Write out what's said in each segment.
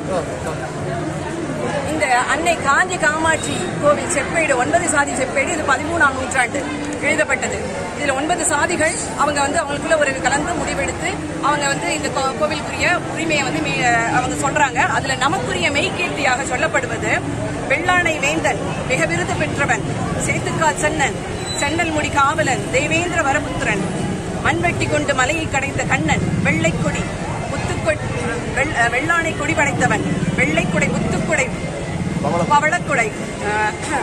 இந்த அன்னை காஞ்சி காமாட்சி கோவில் செப்பேடு ஒன்பது சாதி செப்பேடு இது பதிமூணாம் நூற்றாண்டு எழுதப்பட்டது இதுல ஒன்பது சாதிகள் அவங்க வந்து அவங்களுக்குள்ள ஒரு கலந்து முடிவெடுத்து அவங்க வந்து இந்த கோ- கோவிலுக்குரிய உரிமையை வந்து மீ- அவங்க சொல்றாங்க அதுல நமக்குரிய மெய்கீர்த்தியாக சொல்லப்படுவது வெள்ளானை வேந்தன் மிக விருது பெற்றவன் சேத்துக்கால் சென்னன் சென்னல் முடி காவலன் தேவேந்திர வரபுத்திரன் மண்வெட்டி கொண்டு மலையை கடைந்த கண்ணன் வெள்ளைக்கொடி முத்துக்கொடி வெள்- வெள்ளானை கொடி படைத்தவன் வெள்ளைக்குடை முத்துக்குடை பவளக்குடை அஹ்,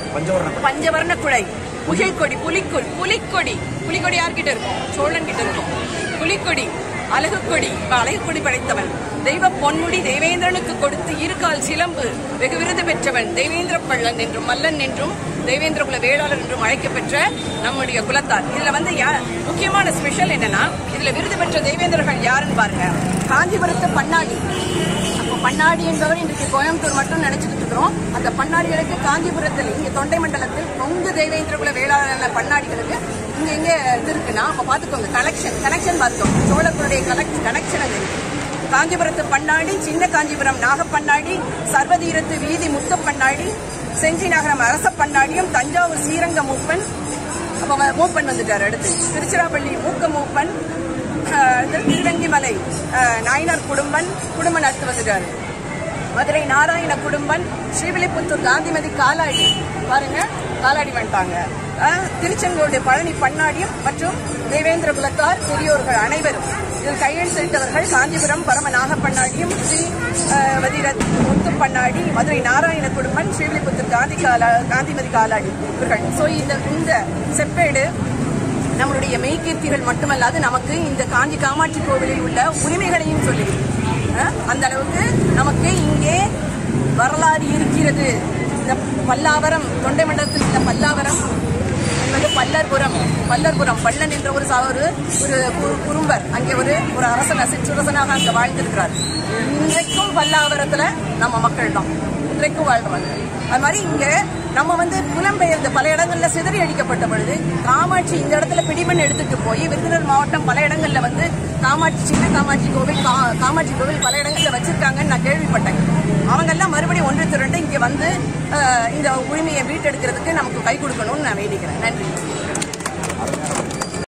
பஞ்சவர்ண குடை முகில்கொடி புலிக்கொடி புலிக்கொடி புலிக்கொடி யார்கிட்ட இருக்கும் சோழன் கிட்ட இருக்கும் புலிக்கொடி அழகுக்கொடி இப்ப அழகுக்கொடி படைத்தவன் தெய்வ பொன்முடி தேவேந்திரனுக்கு கொடுத்து இருகால் சிலம்பு வெகு விருது பெற்றவன் தேவேந்திர பள்ளன் என்றும் மல்லன் என்றும் தேவேந்திர குல வேளாளர் என்றும் அழைக்கப்பெற்ற நம்முடைய குலத்தார் இதுல வந்து யா- முக்கியமான ஸ்பெஷல் என்னன்னா இதுல விருது பெற்ற தேவேந்திரர்கள் யாருன்னு பாருங்க காஞ்சிபுரத்து பண்ணாடி அப்போ பண்ணாடி என்பவர் இன்றைக்கு கோயம்புத்தூர் மட்டும் நினைச்சுக்கிட்டு இருக்கிறோம் அந்த பண்ணாடிகளுக்கு காஞ்சிபுரத்தில் இங்க தொண்டை மண்டலத்தில் கொங்கு தேவேந்திர குல வேளாளரான பண்ணாடிகளுக்கு இங்க இங்க இது இருக்குன்னா அப்ப பாத்துக்கோங்க கலெக்ஷன் கனெக்ஷன் பார்த்துக்கோங்க சோழர்களுடைய கனெக்ஷன் அது இருக்கு. காஞ்சிபுரத்து பண்ணாடி சின்ன காஞ்சிபுரம் நாகப்பண்ணாடி சர்வதீரத்து வீதி முத்து பண்ணாடி செஞ்சி நகரம் அரச பண்ணாடியும் தஞ்சாவூர் ஸ்ரீரங்க மூப்பன் அப்ப வ- மூப்பன் வந்துட்டார் அடுத்து திருச்சிராப்பள்ளி மூக்க மூப்பன் ஆஹ் இது திருவெங்கிமலை ஆஹ் நாயனார் குடும்பன் குடும்பன் அடுத்து வந்துட்டாரு மதுரை நாராயண குடும்பன் ஸ்ரீவில்லிபுத்தூர் காந்திமதி காலாடி பாருங்க காலாடி வந்துட்டாங்க ஆஹ் திருச்செங்கோடு பழனி பண்ணாடியும் மற்றும் தேவேந்திர குலத்தார் பெரியோர்கள் அனைவரும் இதில் கையெழுத்திட்டவர்கள் காஞ்சிபுரம் பரம நாகப்பண்ணாடியும் ஸ்ரீ ஆஹ் வதிரத் முத்து பண்ணாடி மதுரை நாராயண குடும்பன் ஸ்ரீவில்லிபுத்தூர் காந்தி காலா காந்திமதி காலாடி இவர்கள் ஸோ இந்த இந்த செப்பேடு நம்மளுடைய மெய்கீர்த்திகள் மட்டுமல்லாது நமக்கு இந்த காஞ்சி காமாட்சி கோவிலில் உள்ள உரிமைகளையும் சொல்லி அந்த அளவுக்கு நமக்கு இங்கே வரலாறு இருக்கிறது இந்த பல்லாவரம் தொண்டை மண்டலத்தில் உள்ள பல்லாவரம் என்பது பல்லர்புரம் பல்லர்புரம் பல்லன் என்ற ஒரு சா- ஒரு ஒரு கு- குறும்பர் அங்கே ஒரு ஒரு அரசன் சிற்றரசனாக அங்கே வாழ்ந்திருக்கிறார் இன்றைக்கும் பல்லாவரத்துல நம்ம மக்கள் தான் இன்றைக்கும் வாழ்றாங்க அது மாதிரி இங்க நம்ம வந்து புலம்பெயர்ந்து பல இடங்கள்ல சிதறி அடிக்கப்பட்ட பொழுது காமாட்சி இந்த இடத்துல பிடிமண் எடுத்துட்டு போய் விருதுநகர் மாவட்டம் பல இடங்கள்ல வந்து காமாட்சி சின்ன காமாட்சி கோவில் கா- காமாட்சி கோவில் பல இடங்கள்ல வச்சிருக்காங்கன்னு நான் கேள்விப்பட்டேன் அவங்க எல்லாம் மறுபடியும் ஒன்று திரண்டு இங்க வந்து அஹ், இந்த உரிமையை மீட்டெடுக்கிறதுக்கு நமக்கு கை கொடுக்கணும்னு நான் வேண்டிக்கிறேன் நன்றி